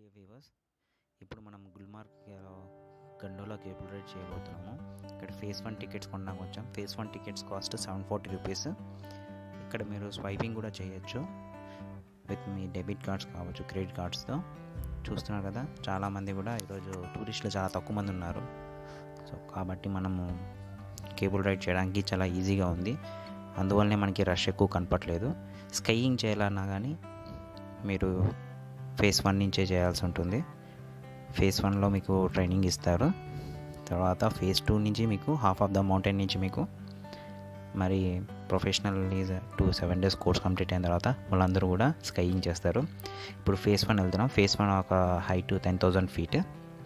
Dear weavers ఇప్పుడు మనం Gulmarg gondola cable ride చేయబోతున్నాము ఇక్కడ ఫేస్ వన్ టికెట్స్ కొన్నాము వచ్చాం phase one tickets cost seven forty rupees ఇక్కడ మీరు స్వైపింగ్ కూడా చేయొచ్చు విత్ మీ డెబిట్ కార్డ్స్ కావచ్చు క్రెడిట్ కార్డ్స్తో చూస్తున్నారు కదా చాలామంది కూడా ఈరోజు టూరిస్టులు చాలా తక్కువ మంది ఉన్నారు సో కాబట్టి మనము కేబుల్ రైడ్ చేయడానికి చాలా ఈజీగా ఉంది అందువల్లనే మనకి రష్ ఎక్కువ కనపట్లేదు స్కైయింగ్ చేయాలన్నా కానీ మీరు ఫేస్ వన్ నుంచే చేయాల్సి ఉంటుంది ఫేస్ వన్లో మీకు ట్రైనింగ్ ఇస్తారు తర్వాత ఫేస్ టూ నుంచి మీకు హాఫ్ ఆఫ్ ద మౌంటైన్ నుంచి మీకు మరి professional two seven days course complete అయిన తర్వాత వాళ్ళందరూ కూడా స్కైయింగ్ చేస్తారు ఇప్పుడు ఫేస్ వన్ వెళ్తున్నాం ఫేస్ వన్ ఒక హైట్ టెన్ థౌజండ్ ఫీట్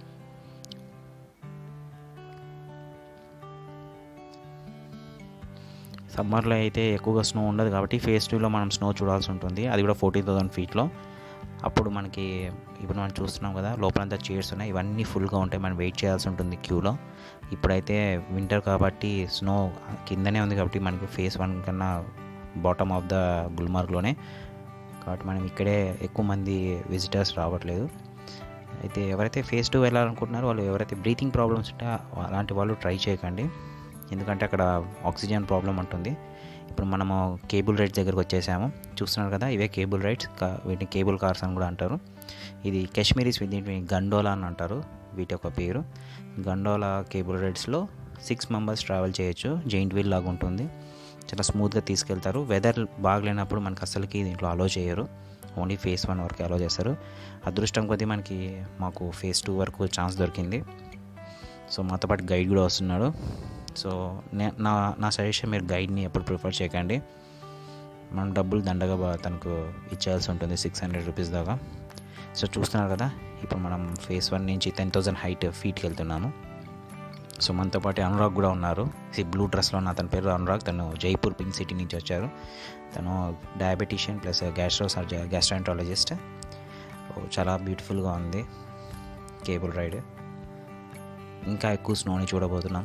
సమ్మర్లో అయితే ఎక్కువగా స్నో ఉండదు కాబట్టి ఫేస్ టూలో మనం స్నో చూడాల్సి ఉంటుంది అది కూడా ఫోర్టీన్ థౌసండ్ ఫీట్లో అప్పుడు మనకి ఇప్పుడు మనం చూస్తున్నాం కదా లోపలంతా చైర్స్ ఉన్నాయి ఇవన్నీ ఫుల్గా ఉంటాయి మనం వెయిట్ చేయాల్సి ఉంటుంది క్యూలో ఇప్పుడైతే వింటర్ కాబట్టి స్నో కిందనే ఉంది కాబట్టి మనకి ఫేస్ వన్ కన్నా బాటమ్ ఆఫ్ ద గుల్మార్గ్లోనే కాబట్టి మనం ఇక్కడే ఎక్కువ మంది విజిటర్స్ రావట్లేదు అయితే ఎవరైతే ఫేస్ టూ వెళ్ళాలనుకుంటున్నారో వాళ్ళు ఎవరైతే బ్రీతింగ్ ప్రాబ్లమ్స్ ఉంటే అలాంటి వాళ్ళు ట్రై చేయకండి ఎందుకంటే అక్కడ ఆక్సిజన్ ప్రాబ్లం ఉంటుంది ఇప్పుడు మనము కేబుల్ రైడ్స్ దగ్గరకు వచ్చేసాము చూస్తున్నారు కదా ఇవే కేబుల్ రైడ్స్ వీటిని కేబుల్ కార్స్ అని కూడా అంటారు ఇది కాశ్మీరీస్ దీంట్లో గండోలా అని అంటారు వీటి యొక్క పేరు గండోలా కేబుల్ రైడ్స్లో సిక్స్ మెంబర్స్ ట్రావెల్ చేయొచ్చు జైంట్ వీల్ లాగా ఉంటుంది చాలా స్మూత్గా తీసుకెళ్తారు వెదర్ బాగలేనప్పుడు మనకు అసలుకి దీంట్లో అలో చేయరు ఓన్లీ ఫేస్ వన్ వరకు అలో చేస్తారు అదృష్టం కొద్దీ మనకి మాకు ఫేస్ టూ వరకు ఛాన్స్ దొరికింది సో మాతో పాటు గైడ్ కూడా వస్తున్నాడు సో నే నా నా సజెషన్ మీరు గైడ్ని ఎప్పుడు ప్రిఫర్ చేయకండి మనం డబ్బులు దండగా తనకు ఇచ్చేయాల్సి ఉంటుంది సిక్స్ హండ్రెడ్ రూపీస్ దాకా సో చూస్తున్నారు కదా ఇప్పుడు మనం ఫేస్ వన్ నుంచి టెన్ థౌసండ్ హైట్ ఫీట్కి వెళ్తున్నాము సో మనతో పాటు అనురాగ్ కూడా ఉన్నారు ఈ బ్లూ డ్రెస్లో ఉన్న అతని పేరు అనురాగ్ తను జైపూర్ పింక్ సిటీ నుంచి వచ్చారు తను డయాబెటీషియన్ ప్లస్ గ్యాస్ట్రో సర్జ గ్యాస్ట్రాంటాలజిస్ట్ చాలా బ్యూటిఫుల్గా ఉంది కేబుల్ రైడ్ ఇంకా ఎక్కువ స్నోని చూడబోతున్నాం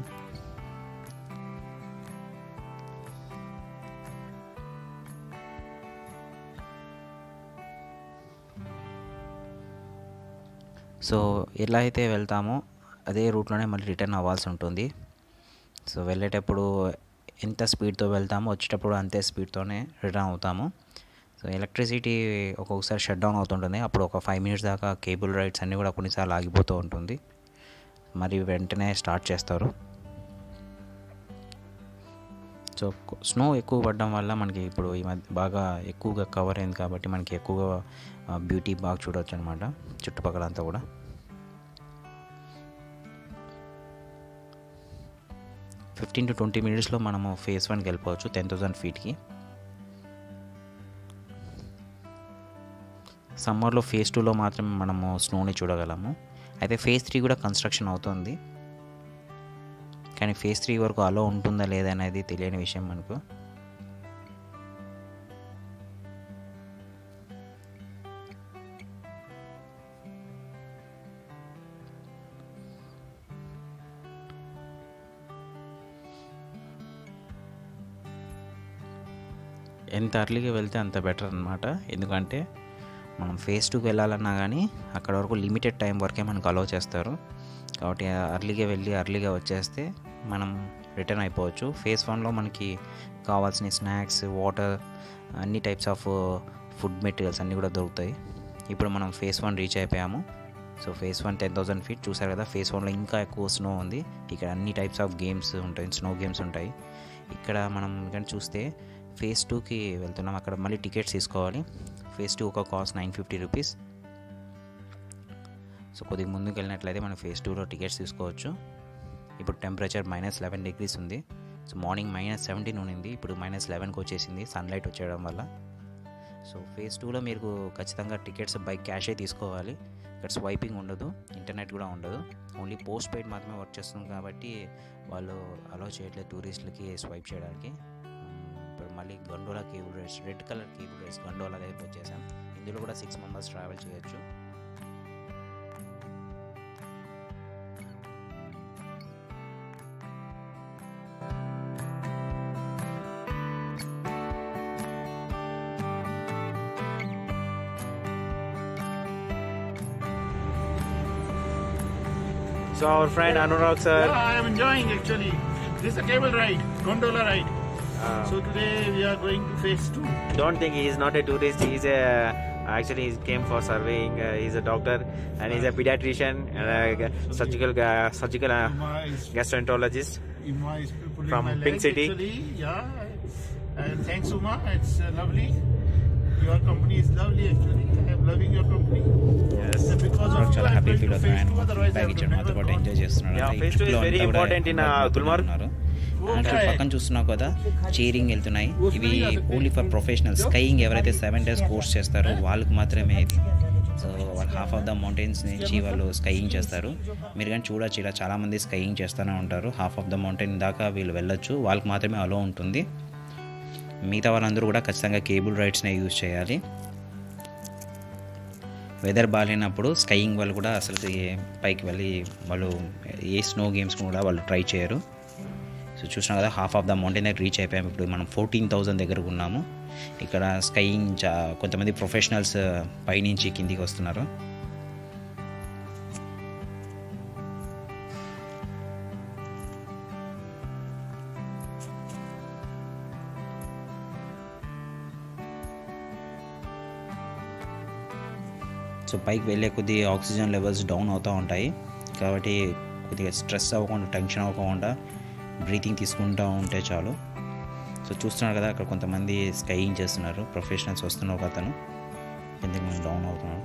సో ఎలా అయితే వెళ్తామో అదే రూట్లోనే మళ్ళీ రిటర్న్ అవ్వాల్సి ఉంటుంది సో వెళ్ళేటప్పుడు ఎంత స్పీడ్తో వెళ్తామో వచ్చేటప్పుడు అంతే స్పీడ్తోనే రిటర్న్ అవుతాము సో ఎలక్ట్రిసిటీ ఒక్కొక్కసారి షట్ డౌన్ అవుతుంటుంది అప్పుడు ఒక ఫైవ్ మినిట్స్ దాకా కేబుల్ రైడ్స్ అన్నీ కూడా కొన్నిసార్లు ఆగిపోతూ ఉంటుంది మరి వెంటనే స్టార్ట్ చేస్తారు సో స్నో ఎక్కువ పడడం వల్ల మనకి ఇప్పుడు ఈ మధ్య బాగా ఎక్కువగా కవర్ అయింది కాబట్టి మనకి ఎక్కువగా బ్యూటీ బాగా చూడవచ్చు అనమాట చుట్టుపక్కల అంతా కూడా ఫిఫ్టీన్ టు ట్వంటీ మినిట్స్లో మనము ఫేస్ వన్కి వెళ్ళిపోవచ్చు టెన్ థౌసండ్ ఫీట్కి సమ్మర్లో ఫేస్ టూలో మాత్రమే మనము స్నోని చూడగలము అయితే ఫేస్ త్రీ కూడా కన్స్ట్రక్షన్ అవుతుంది కానీ ఫేస్ త్రీ వరకు అలో ఉంటుందా లేదా అనేది తెలియని విషయం మనకు ఎంత అర్లీగా వెళ్తే అంత బెటర్ అనమాట ఎందుకంటే మనం ఫేస్ టూకి వెళ్ళాలన్నా కానీ అక్కడ వరకు లిమిటెడ్ టైం వరకే మనకు అలో చేస్తారు కాబట్టి అర్లీగా వెళ్ళి అర్లీగా వచ్చేస్తే మనం రిటర్న్ అయిపోవచ్చు ఫేస్ వన్లో మనకి కావాల్సిన స్నాక్స్ వాటర్ అన్ని టైప్స్ ఆఫ్ ఫుడ్ మెటీరియల్స్ అన్నీ కూడా దొరుకుతాయి ఇప్పుడు మనం ఫేస్ వన్ రీచ్ అయిపోయాము so phase one ten thousand feet చూసారు కదా ఫేస్ వన్లో ఇంకా ఎక్కువ స్నో ఉంది ఇక్కడ అన్ని టైప్స్ ఆఫ్ గేమ్స్ ఉంటాయి స్నో గేమ్స్ ఉంటాయి ఇక్కడ మనం కానీ చూస్తే ఫేస్ టూకి వెళ్తున్నాం అక్కడ మళ్ళీ టికెట్స్ తీసుకోవాలి ఫేస్ టూ ఒక cost nine fifty rupees so కొద్దిగా ముందుకు వెళ్ళినట్లయితే మనం ఫేస్ టూలో టికెట్స్ తీసుకోవచ్చు ఇప్పుడు టెంపరేచర్ మైనస్ లెవెన్ డిగ్రీస్ ఉంది సో మార్నింగ్ మైనస్ సెవెంటీన్ ఉంది ఇప్పుడు మైనస్ లెవెన్కి వచ్చేసింది సన్లైట్ వచ్చేయడం వల్ల సో ఫేస్ టూలో మీరు ఖచ్చితంగా టికెట్స్ బై క్యాషే తీసుకోవాలి ఇక్కడ స్వైపింగ్ ఉండదు ఇంటర్నెట్ కూడా ఉండదు ఓన్లీ పోస్ట్ పెయిడ్ మాత్రమే వర్క్ చేస్తుంది కాబట్టి వాళ్ళు అలో చేయట్లేదు టూరిస్టులకి స్వైప్ చేయడానికి ఇప్పుడు మళ్ళీ gondola cable rides red colour cable rides gondola దగ్గరికి వచ్చేసాం ఇందులో కూడా సిక్స్ మెంబర్స్ ట్రావెల్ చేయొచ్చు so our friend Anurag sir Yeah, I am enjoying actually. This is a cable ride, gondola ride. So today we are going to phase two. Don't think is not a tourist is a actually is came for surveying is a doctor and is a pediatrician surgical surgical Ima is, gastroenterologist Ima is pulling From my Pink leg City. Actually, yeah. And thanks Uma, it's uh, lovely. Your company is lovely actually. I am loving your company. And because of చాలా you, I'm happy going feel to అవుతున్నాను phase two, otherwise I bag would ఇచ్చాడు have మాతో never పాటు gone. Enjoy చేస్తున్నాడు Yeah, ఈ phase two is trip లో very అంతా కూడా important in, uh, important Gulmarg. ఉన్నారు. Okay. అక్కడ పక్కన చూస్తున్నావు కదా చీరింగ్ వెళ్తున్నాయి ఇవి ఓన్లీ ఫర్ ప్రొఫెషనల్ స్కైయింగ్ ఎవరైతే సెవెన్ డేస్ కోర్స్ చేస్తారో వాళ్ళకి మాత్రమే ఇది సో వాళ్ళు హాఫ్ ఆఫ్ ద మౌంటైన్స్ నుంచి వాళ్ళు స్కైయింగ్ చేస్తారు మీరు కానీ చూడొచ్చు ఇలా చాలామంది స్కైయింగ్ చేస్తూనే ఉంటారు హాఫ్ ఆఫ్ ద మౌంటైన్ దాకా వీళ్ళు వెళ్ళొచ్చు వాళ్ళకి మాత్రమే అలో ఉంటుంది మిగతా వాళ్ళందరూ కూడా ఖచ్చితంగా కేబుల్ రైడ్స్నే యూజ్ చేయాలి వెదర్ బాగాలేనప్పుడు స్కైయింగ్ వాళ్ళు కూడా అసలు పైకి వెళ్ళి వాళ్ళు ఏ స్నో గేమ్స్ కూడా వాళ్ళు ట్రై చేయరు సో చూసినా కదా హాఫ్ ఆఫ్ ద మౌంటైన్ దగ్గర రీచ్ అయిపోయాము ఇప్పుడు మనం ఫోర్టీన్ థౌజండ్ దగ్గర ఉన్నాము ఇక్కడ స్కైయింగ్ చా కొంతమంది ప్రొఫెషనల్స్ పైనుంచి కిందికి వస్తున్నారు సో పైకి వెళ్ళే కొద్దీ ఆక్సిజన్ లెవెల్స్ డౌన్ అవుతూ ఉంటాయి కాబట్టి కొద్దిగా స్ట్రెస్ అవ్వకుండా టెన్షన్ అవ్వకుండా బ్రీతింగ్ తీసుకుంటూ ఉంటే చాలు సో చూస్తున్నారు కదా అక్కడ కొంతమంది స్కైయింగ్ చేస్తున్నారు ప్రొఫెషనల్స్ వస్తున్న ఒక అతను ఎందుకు మనం డౌన్ అవుతున్నాడు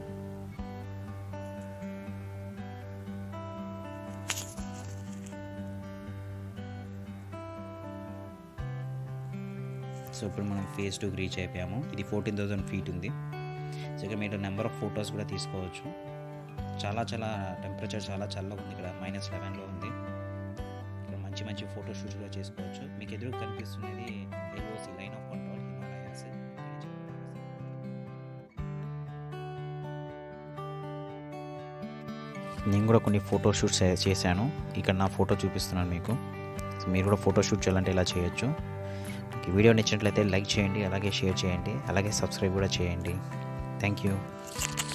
సో ఇప్పుడు మనం ఫేస్ టూకి రీచ్ అయిపోయాము ఇది ఫోర్టీన్ థౌజండ్ ఫీట్ ఉంది సో ఇక్కడ మీరు నెంబర్ ఆఫ్ ఫొటోస్ కూడా తీసుకోవచ్చు చాలా చాలా టెంపరేచర్ చాలా చల్లగా ఉంది ఇక్కడ మైనస్ లెవెన్లో ఉంది ఇక్కడ మంచి మంచి ఫోటో షూట్స్ కూడా చేసుకోవచ్చు మీకు ఎదురు కనిపిస్తున్నది LOC line of control Himalayans నేను కూడా కొన్ని ఫోటో షూట్స్ చేశాను ఇక్కడ నా ఫోటో చూపిస్తున్నాను మీకు సో మీరు కూడా ఫోటో షూట్ చేయాలంటే ఇలా చేయొచ్చు ఈ వీడియో నచ్చినట్లయితే లైక్ చేయండి అలాగే షేర్ చేయండి అలాగే సబ్స్క్రైబ్ కూడా చేయండి థ్యాంక్ యూ